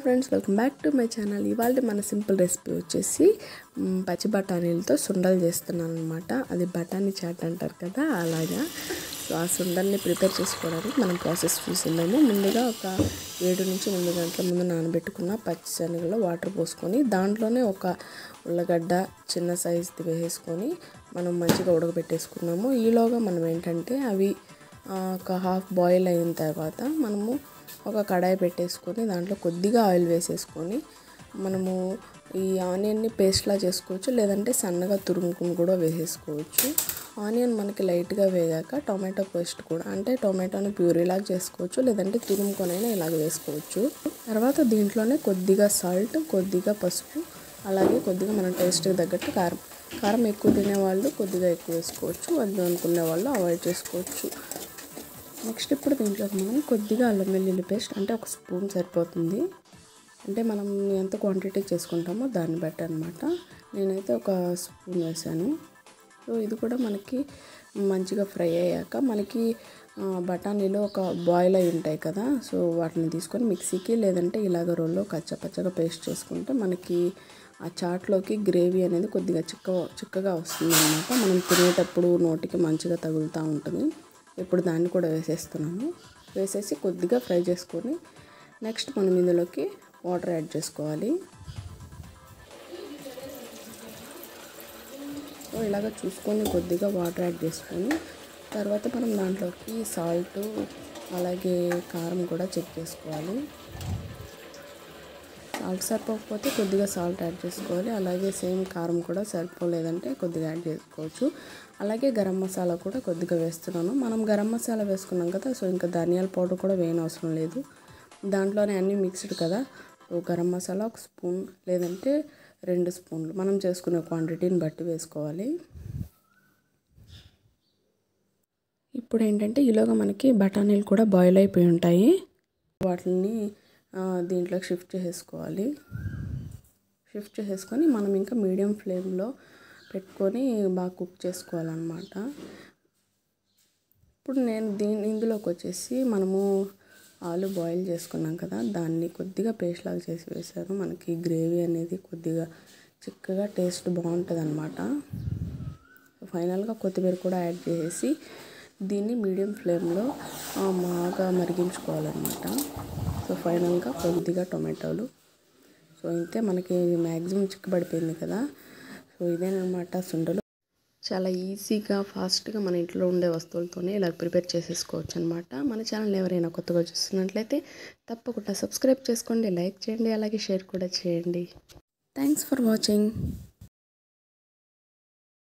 friends welcome back to my channel ఇవాళ మన simple recipe వచ్చేసి మ్, పచ్చి బఠానీలతో సుండలు చేస్తున్నాను అనమాట అది బఠానీ చాట్ అంటారు కదా అలాగా సో ఆ సుండల్ని ప్రిపేర్ చేసుకోవడానికి మనం ప్రాసెస్ చూసిందాము ముందుగా ఒక ఏడు నుంచి ఎనిమిది గంటల ముందు నానబెట్టుకున్న పచ్చి శనగలో వాటర్ పోసుకొని దాంట్లోనే ఒక ఉల్లగడ్డ చిన్న సైజుది వేసేసుకొని మనం మంచిగా ఉడకబెట్టేసుకున్నాము ఈలోగా మనం ఏంటంటే అవి ఆ, ఒక హాఫ్ బాయిల్ అయిన తర్వాత మనము ఒక కడాయి పెట్టేసుకొని దాంట్లో కొద్దిగా ఆయిల్ వేసేసుకొని మనము ఈ ఆనియన్ని పేస్ట్లా చేసుకోవచ్చు లేదంటే సన్నగా తురుముకుని కూడా వేసేసుకోవచ్చు ఆనియన్ మనకి లైట్గా వేగాక టొమాటో పేస్ట్ కూడా అంటే టొమాటోని ప్యూరీలాగా చేసుకోవచ్చు లేదంటే తురుముకొనైనా ఇలాగ వేసుకోవచ్చు తర్వాత దీంట్లోనే కొద్దిగా సాల్ట్ కొద్దిగా పసుపు అలాగే కొద్దిగా మన టేస్ట్కి తగ్గట్టు కారం కారం ఎక్కువ తినేవాళ్ళు కొద్దిగా ఎక్కువ వేసుకోవచ్చు వద్దు అనుకునే వాళ్ళు అవాయిడ్ చేసుకోవచ్చు నెక్స్ట్ ఇప్పుడు దీంట్లోకి మనం కొద్దిగా అల్లం వెల్లుల్లి పేస్ట్ అంటే ఒక స్పూన్ సరిపోతుంది అంటే మనం ఎంత క్వాంటిటీ చేసుకుంటామో దాన్ని బట్టి అనమాట నేనైతే ఒక స్పూన్ వేసాను సో ఇది కూడా మనకి మంచిగా ఫ్రై అయ్యాక మనకి ఆ, బఠానీలో ఒక బాయిల్ అయి ఉంటాయి కదా సో వాటిని తీసుకొని మిక్సీకి లేదంటే ఇలాగ రోల్లో కచ్చపచ్చగా పేస్ట్ చేసుకుంటే మనకి ఆ చాట్లోకి గ్రేవీ అనేది కొద్దిగా చిక్క చిక్కగా వస్తుంది అనమాట మనం తినేటప్పుడు నోటికి మంచిగా తగులుతూ ఉంటుంది ఇప్పుడు దాన్ని కూడా వేసేస్తున్నాను వేసేసి కొద్దిగా ఫ్రై చేసుకొని నెక్స్ట్ మనం ఇందులోకి వాటర్ యాడ్ చేసుకోవాలి సో ఇలాగ చూసుకొని కొద్దిగా వాటర్ యాడ్ చేసుకొని తర్వాత మనం దాంట్లోకి సాల్ట్ అలాగే కారం కూడా చెక్ చేసుకోవాలి సాల్ట్ సరిపోకపోతే కొద్దిగా సాల్ట్ యాడ్ చేసుకోవాలి అలాగే సేమ్ కారం కూడా సరిపోలేదంటే కొద్దిగా యాడ్ చేసుకోవచ్చు అలాగే గరం మసాలా కూడా కొద్దిగా వేస్తున్నాను మనం గరం మసాలా వేసుకున్నాం కదా సో ఇంకా ధనియాల పౌడర్ కూడా వేయని అవసరం లేదు దాంట్లోనే అన్నీ మిక్స్డ్ కదా సో గరం మసాలా ఒక స్పూన్ లేదంటే రెండు స్పూన్లు మనం చేసుకునే క్వాంటిటీని బట్టి వేసుకోవాలి ఇప్పుడు ఏంటంటే ఈలోగా మనకి బఠానీలు కూడా బాయిల్ అయిపోయి ఉంటాయి వాటిని ఆ, దీంట్లోకి షిఫ్ట్ చేసుకోవాలి షిఫ్ట్ చేసుకొని మనం ఇంకా మీడియం ఫ్లేమ్లో పెట్టుకొని బాగా కుక్ చేసుకోవాలన్నమాట ఇప్పుడు నేను దీని ఇందులోకి వచ్చేసి మనము ఆలు బాయిల్ చేసుకున్నాం కదా దాన్ని కొద్దిగా పేస్ట్ లాగా చేసి వేసాను మనకి గ్రేవీ అనేది కొద్దిగా చిక్కగా టేస్ట్ బాగుంటుంది అనమాట ఫైనల్గా కొత్తిమీర కూడా యాడ్ చేసేసి దీన్ని మీడియం ఫ్లేమ్లో ఆ, బాగా మరిగించుకోవాలన్నమాట సో ఫైనల్గా కొద్దిగా టొమాటోలు సో ఇంతే మనకి మ్యాక్సిమం చిక్కబడిపోయింది కదా సో ఇదేనమాట సుండలు చాలా ఈజీగా ఫాస్ట్గా మన ఇంట్లో ఉండే వస్తువులతోనే ఇలా ప్రిపేర్ చేసేసుకోవచ్చు అనమాట మన ఛానల్ ఎవరైనా కొత్తగా చూస్తున్నట్లయితే తప్పకుండా సబ్స్క్రైబ్ చేసుకోండి లైక్ చేయండి అలాగే షేర్ కూడా చేయండి థ్యాంక్స్ ఫర్ వాచింగ్